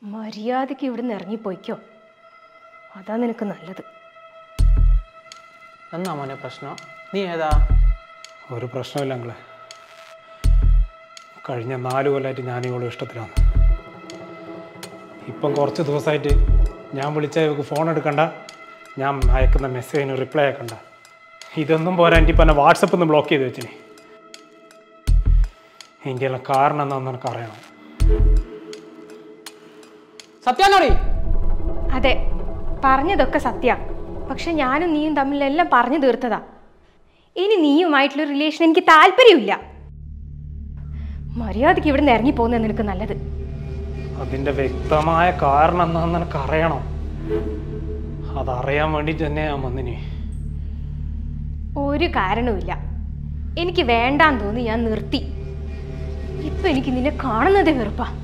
മര്യാദയ്ക്ക് ഇവിടുന്ന് ഇറങ്ങിപ്പോയിക്കോ അതാ നിനക്ക് നല്ലത് എന്നാ മോനെ പ്രശ്നം നീ ഏതാ ഒരു പ്രശ്നമില്ല അങ്ങളെ കഴിഞ്ഞ നാല് കൊല്ലമായിട്ട് ഞാൻ ഇവളും ഇഷ്ടത്തിലാണ് ഇപ്പം കുറച്ച് ദിവസമായിട്ട് ഞാൻ വിളിച്ചാൽ ഇവൾക്ക് ഫോൺ എടുക്കണ്ട ഞാൻ അയക്കുന്ന മെസ്സേജിന് റിപ്ലൈ അയക്കണ്ട ഇതൊന്നും പോരാ എൻ്റെ ഇപ്പം എന്നെ വാട്സപ്പിൽ നിന്ന് ബ്ലോക്ക് ചെയ്ത് വെച്ചിന് എൻ്റെ എല്ലാം കാരണം എന്താണെന്ന് എനിക്ക് അറിയണം സത്യാനോടി അതെ പറഞ്ഞതൊക്കെ സത്യ പക്ഷെ ഞാനും നീയും തമ്മിലെല്ലാം പറഞ്ഞു തീർത്തതാ ഇനി നീയുമായിട്ടുള്ള റിലേഷൻ എനിക്ക് താല്പര്യമില്ല മര്യാദയ്ക്ക് ഇവിടുന്ന് ഇറങ്ങി പോകുന്നത് നിനക്ക് നല്ലത് അതിൻ്റെ വ്യക്തമായ കാരണം എന്താണെന്ന് എനിക്ക് അറിയണം അതറിയാൻ വേണ്ടിയിട്ട് തന്നെ ഞാൻ വന്നിനി ഒരു കാരണവുമില്ല എനിക്ക് വേണ്ടാന്ന് തോന്നി ഞാൻ നിർത്തി ഇപ്പൊ എനിക്ക് നിന്നെ കാണുന്നതേ വെറുപ്പാ